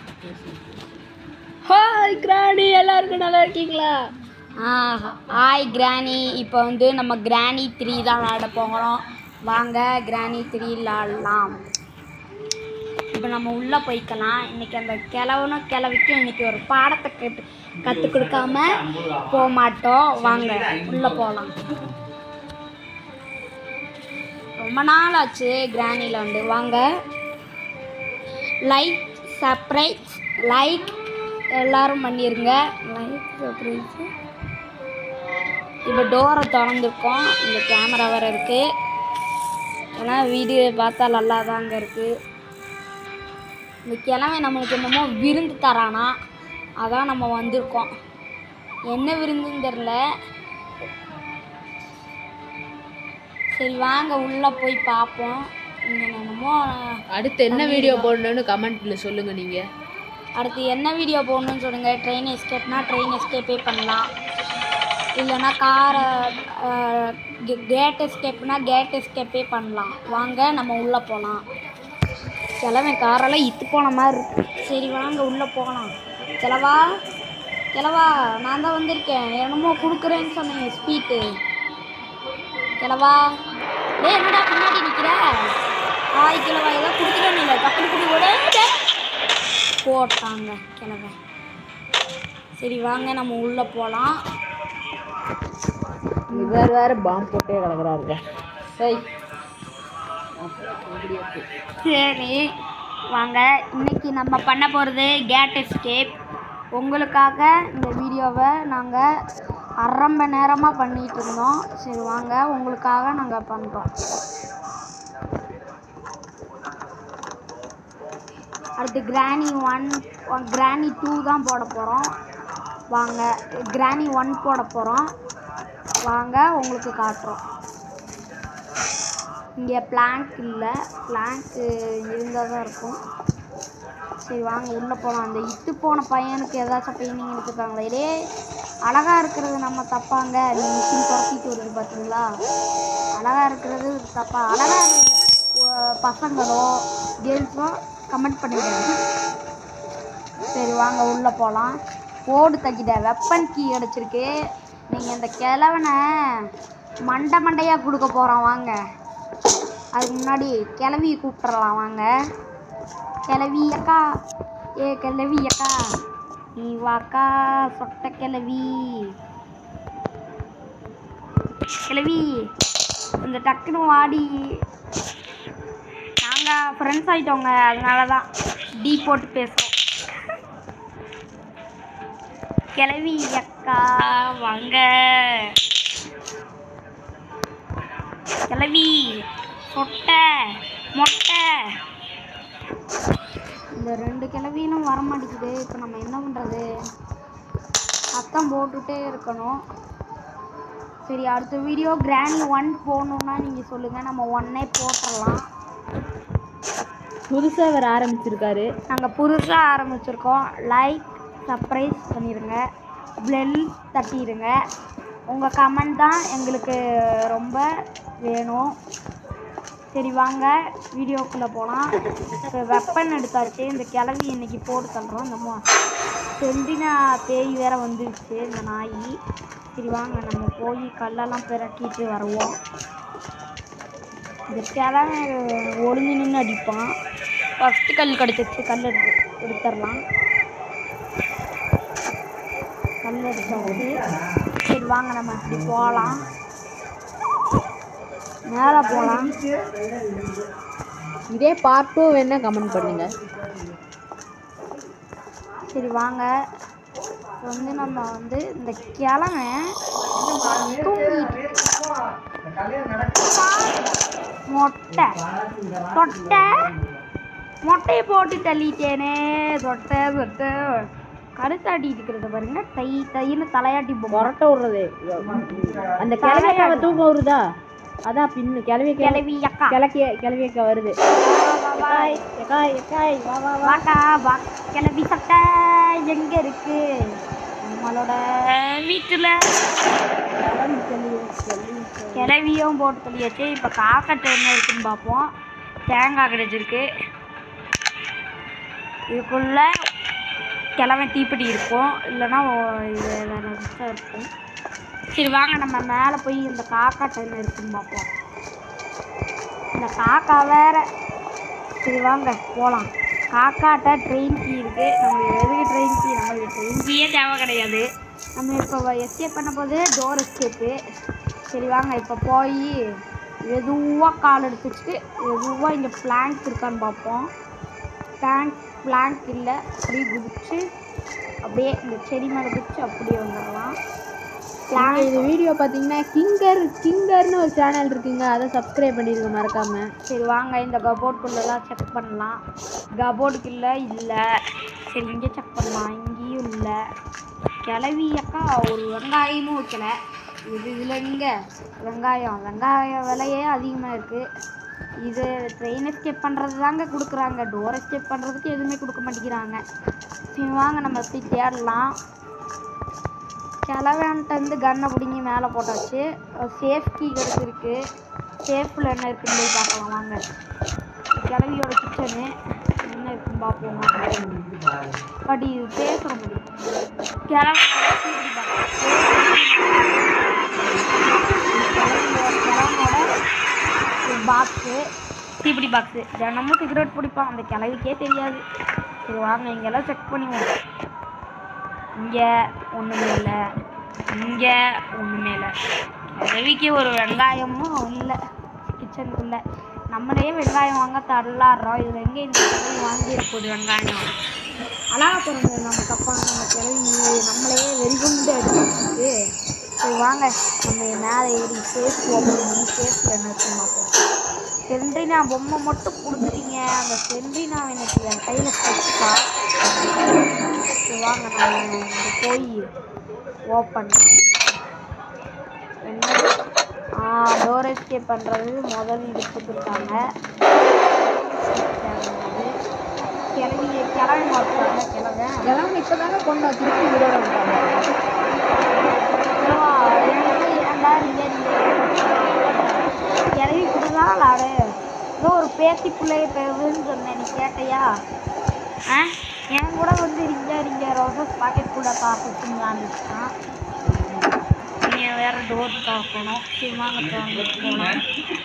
Hi கிராணி எல்லாருக்கும் நல்லா இருக்கீங்களா ஆ ஹாய் கிராணி இப்போ வந்து நம்ம கிராணி த்ரீ தான் விளாட போகிறோம் வாங்க கிராணி த்ரீ விளாடலாம் இப்போ நம்ம உள்ளே போய்க்கலாம் இன்னைக்கு அந்த கிழவனும் கிழவிக்கும் இன்னைக்கு ஒரு பாடத்தை கேட்டு கற்றுக் கொடுக்காம போக மாட்டோம் வாங்க உள்ளே போகலாம் ரொம்ப நாள் ஆச்சு கிராணியில் வந்து வாங்க லைக் சர்ப்ரைஸ் லைக் எல்லாரும் பண்ணிருங்க லைக் சர்ப்ரைஸ் இப்போ டோரை திறந்துருக்கோம் இந்த கேமரா வேறு இருக்குது ஏன்னா வீடியோ பார்த்தா நல்லா தாங்க இருக்குது இந்த கிழமை நம்மளுக்கு என்னமோ விருந்து தரானா அதான் நம்ம வந்திருக்கோம் என்ன விருந்துன்னு தெரில சரி வாங்க உள்ளே போய் பார்ப்போம் இங்கே என்னமோ அடுத்து என்ன வீடியோ போடணும்னு கமெண்ட்ல சொல்லுங்க நீங்க அடுத்து என்ன வீடியோ போடணும்னு சொல்லுங்க ட்ரெயின் எஸ்கேப்னா ட்ரெயின் எஸ்கேப்பே பண்ணலாம் இல்லைன்னா காரை கேட் எஸ்கேப்னா கேட் எஸ்கேப்பே பண்ணலாம் வாங்க நம்ம உள்ளே போகலாம் கிழமை காரெல்லாம் இத்து போன மாதிரி இருக்கு சரி வாங்க உள்ளே போகலாம் கிழவா கிழவா நான் தான் வந்திருக்கேன் என்னமோ கொடுக்குறேன்னு சொன்னீங்க ஸ்வீட்டு கிழவா டேய் என்னடா பின்னாடி நிற்கிற ஆய் கிழவா ஏதோ கொடுத்துட்டேன் இல்லை டக்குனு குடி கூட போட்டாங்க கிழமை சரி வாங்க நம்ம உள்ளே போகலாம் இவர் வேற பாம்பு போட்டே கிடக்குறாருங்க சரி சரி வாங்க இன்னைக்கு நம்ம பண்ண போகிறது கேட் எஸ்கேப் உங்களுக்காக இந்த வீடியோவை நாங்கள் அரை மணி நேரமாக பண்ணிகிட்டு இருந்தோம் சரி வாங்க உங்களுக்காக நாங்கள் பண்ணுறோம் அடுத்து கிராணி ஒன் கிராணி டூ தான் போட போகிறோம் வாங்க கிராணி ஒன் போட போகிறோம் வாங்க உங்களுக்கு காட்டுறோம் இங்கே பிளாங்க் இல்லை பிளாங்க் இருந்தால் தான் இருக்கும் சரி வாங்க உள்ளே போகலாம் அந்த இட்டு போன பையனுக்கு ஏதாச்சும் பெயிண்டிங் எடுத்துருக்காங்களே இதே அழகாக இருக்கிறது நம்ம தப்பாங்க அந்த மிஷின் துரத்திட்டு வருது பார்த்தீங்களா அழகாக இருக்கிறது தப்பா அழகாக இருக்குது பசங்களோ கேர்ள்ஸோ கமெண்ட் பண்ணிவிடுங்க சரி வாங்க உள்ளே போகலாம் ஓடு தக்கிட்ட வெப்பன் கீ அடிச்சிருக்கு நீங்கள் இந்த கிழவனை மண்டை மண்டையாக கொடுக்க போகிறோம் வாங்க அதுக்கு முன்னாடி கிளவி கூப்பிட்றலாம் வாங்க கிளவி அக்கா ஏ கிளவி அக்கா நீ வாக்கா சொட்ட கிளவி கிளவி இந்த டக்குன்னு வாடி நாங்கள் ஃப்ரெண்ட்ஸ் ஆகிட்டோங்க அதனால தான் டீ போட்டு பேசுகிறோம் கிளவி அக்கா வாங்க கிளவி சொட்டை மொட்டை இந்த ரெண்டு கிளவியும் வர மாட்டேங்குது இப்போ நம்ம என்ன பண்ணுறது சத்தம் போட்டுகிட்டே இருக்கணும் சரி அடுத்த வீடியோ கிராணி ஒன் போகணுன்னா நீங்கள் சொல்லுங்கள் நம்ம ஒன்னே போட்டுடலாம் புதுசா வேற ஆரம்பிச்சிருக்காரு நாங்கள் புதுசாக ஆரம்பிச்சிருக்கோம் லைக் சர்ப்ரைஸ் பண்ணிடுங்க பெல் தட்டிடுங்க உங்கள் கமெண்ட் தான் எங்களுக்கு ரொம்ப வேணும் சரி வாங்க வீடியோக்குள்ளே போகலாம் இப்போ வெப்பன் எடுத்தாச்சு இந்த கிளவி இன்னைக்கு போட்டு தள்ளுறோம் இந்த மோ செண்டினா பேய் வேற வந்துருச்சு இந்த நாய் சரி வாங்க நம்ம போய் கல்லெல்லாம் பிரட்டிட்டு வருவோம் இந்த கிழமை ஒளிஞ்சு நின்று அடிப்பான் ஃபஸ்ட்டு கல் கிடச்சிச்சு கல் எடுத்து எடுத்துடலாம் கல் எடுத்தாச்சு சரி வாங்க நம்ம இப்படி போகலாம் மேலே போகலாம் இதே பார்ட் டூ வேணா கமெண்ட் பண்ணுங்க சரி வாங்க இப்போ வந்து நம்ம வந்து இந்த கிழமை தூங்கிட்டு மொட்டை சொட்டை மொட்டையை போட்டு தள்ளிட்டேனே சொட்டை சொட்டை கருத்தாட்டி இருக்கிறத பாருங்க தை தைன்னு தலையாட்டி போகிறோம் புரட்ட விடுறது அந்த கிளவியை அவ தூக்க வருதா அதான் பின்னு கிளவி கிளவி அக்கா கிழக்கிய கிளவியக்கா வருது எக்காய், எக்காய், எக்காய், வா வா வா வாக்கா வா கிளவி சட்டை எங்க இருக்கு நம்மளோட வீட்டுல கிளவியும் போட்டு தள்ளியாச்சு இப்போ காக்கட்டை என்ன இருக்குன்னு பார்ப்போம் தேங்காய் கிடைச்சிருக்கு இதுக்குள்ள கிழமை தீப்பெட்டி இருக்கும் இல்லைன்னா ஓ- இது வேறு மிச்சம் இருக்கும் சரி வாங்க நம்ம மேலே போய் இந்த காக்கா டைம் இருக்குன்னு பார்ப்போம் இந்த காக்கா வேற சரி வாங்க போகலாம் காக்காட்ட ட்ரெயின் கீ இருக்குது நம்மளுக்கு எதுக்கு ட்ரெயின் கீ நம்மளுக்கு ட்ரெயின் கீயே தேவை கிடையாது நம்ம இப்போ எஸ்கேப் பண்ண போது டோர் எஸ்கேப்பு சரி வாங்க இப்போ போய் மெதுவாக கால் எடுத்து வச்சுட்டு மெதுவாக இங்கே பிளாங்க் இருக்கான்னு பார்ப்போம் பிளாங்க் பிளாங்க் இல்லை அப்படியே குதிச்சு அப்படியே இந்த செடி மேலே குதிச்சு அப்படியே வந்துடலாம் நாங்கள் இந்த வீடியோ பார்த்தீங்கன்னா கிங்கர் கிங்கர்னு ஒரு சேனல் இருக்குங்க அதை சப்ஸ்கிரைப் பண்ணிருங்க மறக்காம சரி வாங்க இந்த கபோர்டுக்குள்ளெல்லாம் செக் பண்ணலாம் கபோர்டுக்குள்ள இல்லை சரி இங்கே செக் பண்ணலாம் இங்கேயும் இல்லை கிளவி அக்கா ஒரு வெங்காயமும் வைக்கல இது இதில் இங்கே வெங்காயம் வெங்காய விலையே அதிகமாக இருக்குது இது ட்ரெயின் எஸ்கேப் பண்ணுறது தாங்க கொடுக்குறாங்க டோர் எஸ்கேப் பண்ணுறதுக்கு எதுவுமே கொடுக்க மாட்டேங்கிறாங்க சரி வாங்க நம்ம போய் தேடலாம் கிளவான்ட்டு வந்து கன்னை பிடிங்கி மேலே போட்டாச்சு சேஃப்டி கிடச்சிருக்கு சேஃபில் என்ன இருக்குன்னு போய் பார்க்கலாம் வாங்க கிளவியோட கிச்சனு என்ன இருக்குன்னு பார்ப்போம் பட் இது பேசுகிற முடியும் கிளவனோட சீடி கிளவனோட பாக்ஸு தீப்பிடி பாக்ஸு தினமும் சிகரெட் பிடிப்பான் அந்த கிளவிக்கே தெரியாது சரி வாங்க இங்கெல்லாம் செக் பண்ணுவோம் இங்கே ஒன்றுமே இல்லை இங்கே ஒன்றுமே இல்லை கிழவிக்கு ஒரு வெங்காயமும் இல்லை கிச்சனுக்குள்ளே நம்மளே வெங்காயம் வாங்க தள்ளாடுறோம் இதில் எங்கே இந்த கிழவி வாங்கிட போகுது வெங்காயம் அழகா பிறந்தது நம்ம தப்பான நம்ம கிழவி நம்மளே வெறிகுண்டு அடிச்சிருக்கு சரி வாங்க நம்ம மேலே ஏறி சேஃப் ஓப்பன் பண்ணி சேஃபில் என்ன இருக்குன்னு பார்ப்போம் சென்ட்ரினா பொம்மை மட்டும் கொடுத்துட்டீங்க அந்த சென்ட்ரினா எனக்கு என் கையில் வச்சுட்டா சரி வாங்க நம்ம இங்க போய் ஓப்பன் என்ன ஆ டோர் எஸ்கேப் பண்ணுறது முதல் இது கொடுத்துருக்காங்க கிளவி கிளவி மாற்றுறாங்க கிளவை இதெல்லாம் இப்போ தாங்க கொண்டு திருப்பி உயிரோட வந்துட்டாங்க ஏவா, எனக்கு ஏன்டா நீங்க கிளவி கொடுலாம் விளாடு ஏதோ ஒரு பேத்தி பிள்ளைய பெறுதுன்னு சொன்னேன் நீ கேட்டையா ஆ என் கூட வந்து ரிங்க ரிங்க ரோசஸ் பாக்கெட் கூட காசு விளாண்டுட்டான் நீங்கள் வேறு டோர் திறக்கணும் சரி வாங்க திறந்துட்டு போகலாம்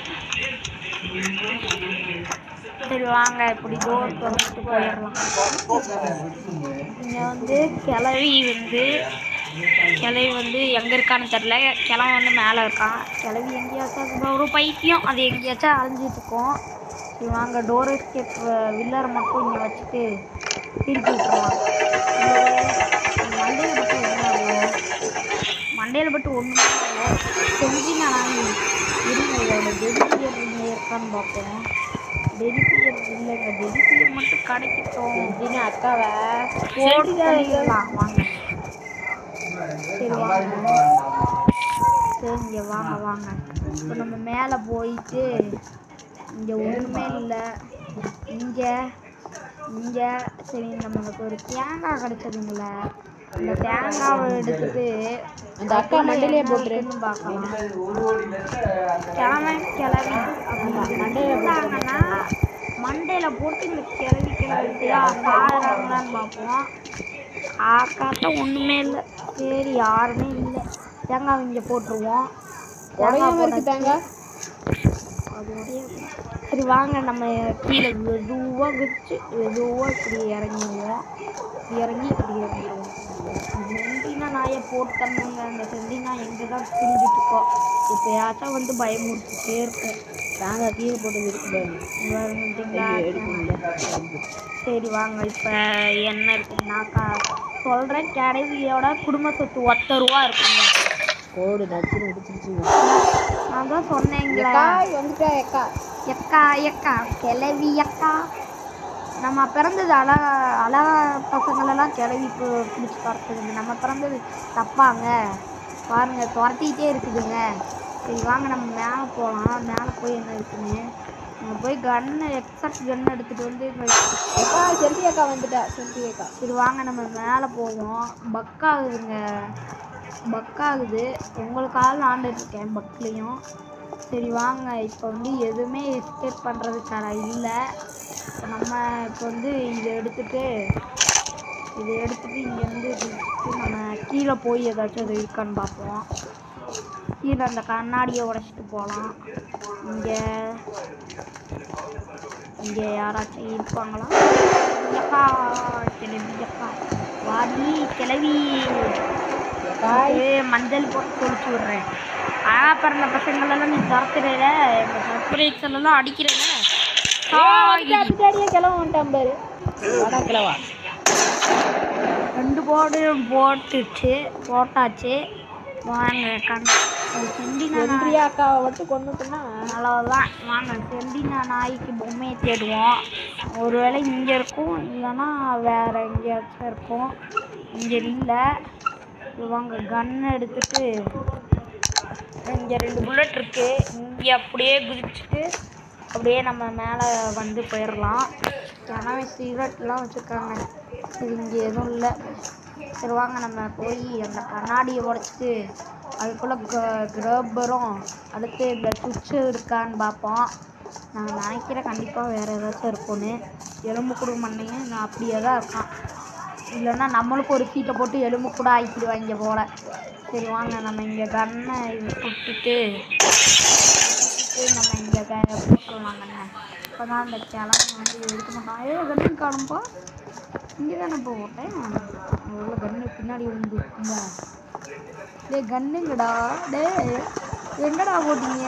சரி வாங்க இப்படி டோர் திறந்துட்டு போயிடலாம் இங்கே வந்து கிளவி வந்து கிளவி வந்து எங்கே இருக்கான்னு தெரில கிழவன் வந்து மேலே இருக்கான் கிளவி எங்கேயாச்சும் அது ஒரு பைத்தியம் அது எங்கேயாச்சும் அலைஞ்சிட்டு இருக்கும் சரி வாங்க டோர் எஸ்கேப் வில்லரை மட்டும் இங்கே வச்சுட்டு திருப்பி விட்டுருவான் மண்டையில் பட்டு ஒன்றும் மண்டையில் பட்டு ஒன்றுமே இல்லை செஞ்சு நான் இருங்க இதோட டெலிபியர் இங்கே இருக்கான்னு பார்ப்போம் டெலிபியர் இல்லைங்க டெலிபியர் மட்டும் கிடைக்கட்டும் அப்படின்னு அக்காவை போட்டு பண்ணிடலாம் வாங்க சரி வாங்க சரி இங்கே வாங்க வாங்க இப்போ நம்ம மேலே போயிட்டு இங்கே ஒன்றுமே இல்லை இங்கே இங்கே சரி நம்மளுக்கு ஒரு தேங்காய் கிடச்சதுங்களே அந்த தேங்காவை எடுத்துட்டு அந்த அக்கா மண்டையிலே போட்டுரு. போட்டுருன்னு பார்க்கலாம் கிழமை கிளவி அப்படி மண்டையில் போட்டாங்கன்னா மண்டையில் போட்டு இந்த கிளவி கிளவியா சாடுறாங்களான்னு பார்ப்போம் ஆக்காட்ட ஒன்றுமே இல்லை சரி யாருமே இல்லை தேங்காய் இங்கே போட்டுருவோம் உடையாம இருக்கு தேங்காய் அதோடய சரி வாங்க நம்ம கீழே மெதுவாக குதிச்சு மெதுவாக இப்படி இறங்கிடுவோம் இப்படி இறங்கி இப்படி இறங்கிடுவோம் செண்டினா நாயை போட்டு தரணுங்க அந்த செண்டினா எங்கே தான் திரிஞ்சிட்டு இருக்கோம் எப்பயாச்சும் வந்து பயமுறுத்திட்டே இருக்கும் தேங்காய் கீழே போட்டு இருக்கு பாருங்க இவருங்களா? எடுக்க முடியல சரி வாங்க இப்போ என்ன இருக்குன்னாக்கா சொல்கிறேன் கிடவியோட குடும்ப சொத்து ஒத்த ரூபா இருக்குங்க கோடு நச்சுன்னு முடிச்சிருச்சுங்க நான் தான் சொன்னேங்களே அக்கா வந்துட்டா அக்கா எக்கா எக்கா கிளவி எக்கா நம்ம பிறந்தது அழகா அழகா பசங்களெல்லாம் கிளவி பு- பிடிச்சி துரத்துதுங்க நம்ம பிறந்தது தப்பாங்க பாருங்க துரத்திக்கிட்டே இருக்குதுங்க சரி வாங்க நம்ம மேலே போகலாம் மேலே போய் என்ன இருக்குன்னு நம்ம போய் கன்னு எக்ஸாக்ட் கன் எடுத்துகிட்டு வந்து இங்க அக்கா செல்வி அக்கா வந்துட்டா செல்வி அக்கா சரி வாங்க நம்ம மேலே போவோம் பக் ஆகுதுங்க பக் ஆகுது உங்களுக்காக ஆண்டுட்டு இருக்கேன் பக்லேயும் சரி வாங்க இப்போ வந்து எதுவுமே எஸ்கேப் பண்ணுறதுக்கான இல்லை இப்போ நம்ம இப்போ வந்து இதை எடுத்துட்டு இதை எடுத்துட்டு இங்கேருந்து நம்ம கீழே போய் ஏதாச்சும் அது இருக்கான்னு பார்ப்போம் கீழே அந்த கண்ணாடியை உடைச்சிட்டு போகலாம் இங்கே இங்கே யாராச்சும் இருப்பாங்களா அக்கா கிளவி அக்கா வாடி கிளவி ஏ மஞ்சள் போட்டு தொளிச்சு விட்றேன் அழகா பிறந்த பசங்களெல்லாம் நீ துரத்துறல எங்கள் சர்ப்ரைஸ் எல்லாம் அடிக்கிறல பின்னாடியே கிளம்ப வந்துட்டான் பாரு வாடா கிளவா ரெண்டு போர்டு போட்டுச்சு போட்டாச்சு வாங்க கண் செண்டினா வென்றியா அக்காவை மட்டும் கொண்டுட்டுனா அவ்வளோதான் வாங்க செண்டினா நாய்க்கு பொம்மையை தேடுவோம் ஒருவேளை இங்கே இருக்கும் இல்லைன்னா வேற எங்கேயாச்சும் இருக்கும் இங்கே இல்லை இது வாங்க கன் எடுத்துட்டு இங்கே ரெண்டு புல்லட் இருக்கு இங்கே அப்படியே குதிச்சுட்டு அப்படியே நம்ம மேலே வந்து போயிடலாம் ஏன்னா சிகரெட்லாம் வச்சுருக்காங்க இது இங்கே எதுவும் இல்லை சரி வாங்க நம்ம போய் அந்த கண்ணாடியை உடச்சிட்டு அதுக்குள்ளே க கிரப்பரும் அடுத்து இந்த சுவிட்சு இருக்கான்னு பார்ப்போம் நான் நினைக்கிறேன் கண்டிப்பாக வேறு ஏதாச்சும் இருக்கும்னு எலும்பு கூட மண்ணையும் நான் அப்படியே தான் இருக்கான் இல்லைன்னா நம்மளுக்கு ஒரு சீட்டை போட்டு எலும்பு கூட ஆக்கிடுவாங்க போல சரி வாங்க நம்ம இங்கே கன்னை இது சுட்டுட்டு சுட்டுட்டு நம்ம இங்கே க போட்டுடலாம் கண்ணை இப்போ தான் அந்த கிழமை வந்து எடுக்க மாட்டான் ஏ கண்ணு காணும்பா இங்கே தானே போட்டேன் உள்ள கண்ணு பின்னாடி வந்து இருக்குமா டேய் கண்ணுங்கடா டேய் எங்கடா போட்டீங்க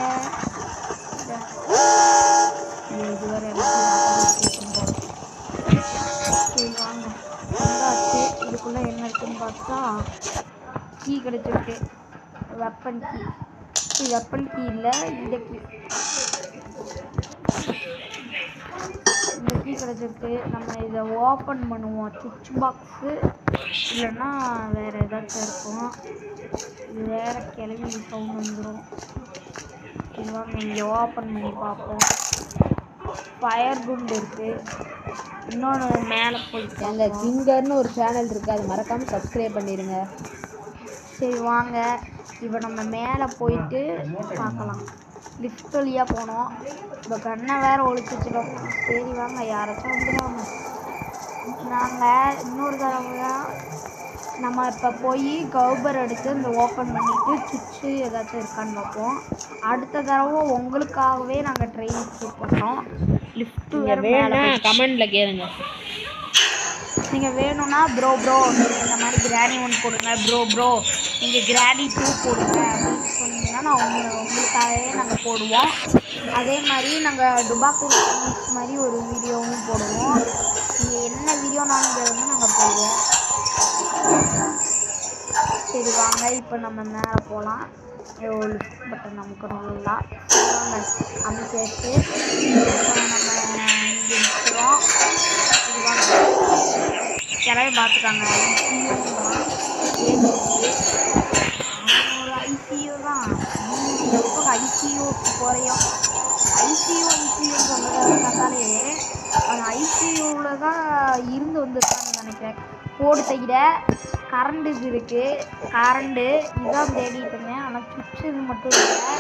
டேய், இதுவரை எல்லாத்தையும் நான் போல சரி வாங்க வந்தாச்சு இதுக்குள்ளே என்ன இருக்குன்னு பார்த்தா கீ கிடச்சிருக்கு வெப்பன் கீ வெப்பன் கீ இல்லை இந்த கீ இந்த கீ கிடச்சிருக்கு நம்ம இதை ஓப்பன் பண்ணுவோம் சுவிட்ச் பாக்ஸு இல்லைன்னா வேறு ஏதாச்சும் இருக்கும் இது வேறு கிளம்பி சவுண்ட் வந்துடும் இது வாங்க இங்கே ஓப்பன் பண்ணி பார்ப்போம் ஃபயர் குண்டு இருக்குது இன்னொன்று மேலே போயிட்டு எங்க கிங்கர்னு ஒரு சேனல் இருக்கு அது மறக்காம சப்ஸ்கிரைப் பண்ணிருங்க சரி வாங்க இப்போ நம்ம மேலே போயிட்டு பார்க்கலாம் லிஃப்ட் வழியாக போனோம் இப்போ கண்ணை வேற ஒழிச்சு வச்சிட்டோம் சரி வாங்க யாராச்சும் வந்துடுவாங்க நாங்கள் இன்னொரு தடவை நம்ம இப்போ போய் கவுபர் எடுத்து இந்த ஓப்பன் பண்ணிவிட்டு சுவிட்சு ஏதாச்சும் இருக்கான்னு பார்ப்போம் அடுத்த தடவை உங்களுக்காகவே நாங்கள் ட்ரெயின் ஸ்கிப் பண்ணோம் லிஃப்ட்டு வேறு மேலே கமெண்ட்ல கேளுங்க நீங்கள் வேணும்னா ப்ரோ ப்ரோ இந்த மாதிரி கிராணி ஒன்று போடுங்க ப்ரோ ப்ரோ நீங்கள் கிராணி டூ போடுங்க அப்படின்னு சொன்னீங்கன்னா நான் உங்க உங்களுக்காகவே நாங்கள் போடுவோம் அதே மாதிரி நாங்கள் டுபாக்கூர் சர்வீஸ் மாதிரி ஒரு வீடியோவும் போடுவோம் நீங்கள் என்ன வீடியோனாலும் கேளுங்க நாங்கள் போடுவோம் சரி வாங்க இப்போ நம்ம மேலே போகலாம் லிஃப்ட் பட்டன் நமக்கு நல்லா வாங்க அமைச்சாச்சு இப்போ நம்ம இங்கே நிற்கிறோம் இது வாங்க கிளம்பி பார்த்துட்டாங்க ஐசியூ தான் எப்போ ஐசியூ குறையும் ஐசியூ ஐசியூ சொன்னதாலே அந்த ஐசியூவில் தான் இருந்து வந்திருக்கான்னு நினைக்கிறேன் போடு தைக்கிற கரண்ட் இது இருக்குது கரண்டு இதுதான் தேடிட்டு இருந்தேன் ஆனால் சுவிட்சு இது மட்டும் இல்லை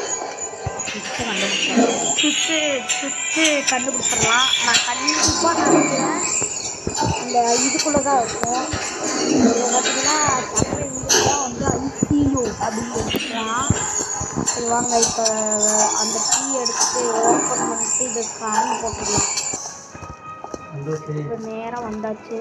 சுவிட்சு சுவிட்சு கண்டுபிடிச்சிடலாம் நான் கண்டிப்பாக நினைக்கிறேன் அந்த இதுக்குள்ளே தான் இருக்கும் இதில் பார்த்தீங்கன்னா தமிழ் இங்கிலீஷ் வந்து ஐசியூ அப்படின்னு எடுத்துக்கலாம் சரி வாங்க இப்போ அந்த கீ எடுத்துட்டு ஓப்பன் பண்ணிட்டு இது கரண்ட் போட்டுடலாம் இப்போ நேரம் வந்தாச்சு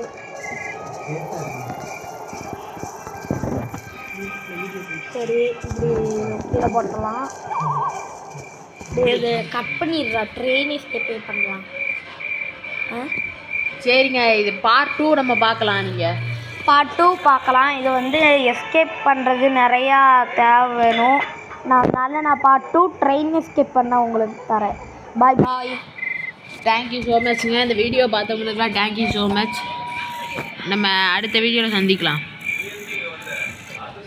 சரி இப்படி கீழே போட்டுடலாம் இப்படி இது கட் பண்ணிடுறா ட்ரெயினே ஸ்டெப்பே பண்ணலாம் ஆ சரிங்க இது பார்ட் டூ நம்ம பார்க்கலாம் நீங்க பார்ட் டூ பார்க்கலாம் இது வந்து எஸ்கேப் பண்ணுறது நிறையா தேவை வேணும் நான் அதனால நான் பார்ட் டூ ட்ரெயின் எஸ்கேப் பண்ண உங்களுக்கு தரேன் பாய் பாய் தேங்க்யூ ஸோ மச்ங்க இந்த வீடியோ பார்த்தவங்களுக்குலாம் தேங்க்யூ ஸோ மச் நம்ம அடுத்த வீடியோவில் சந்திக்கலாம்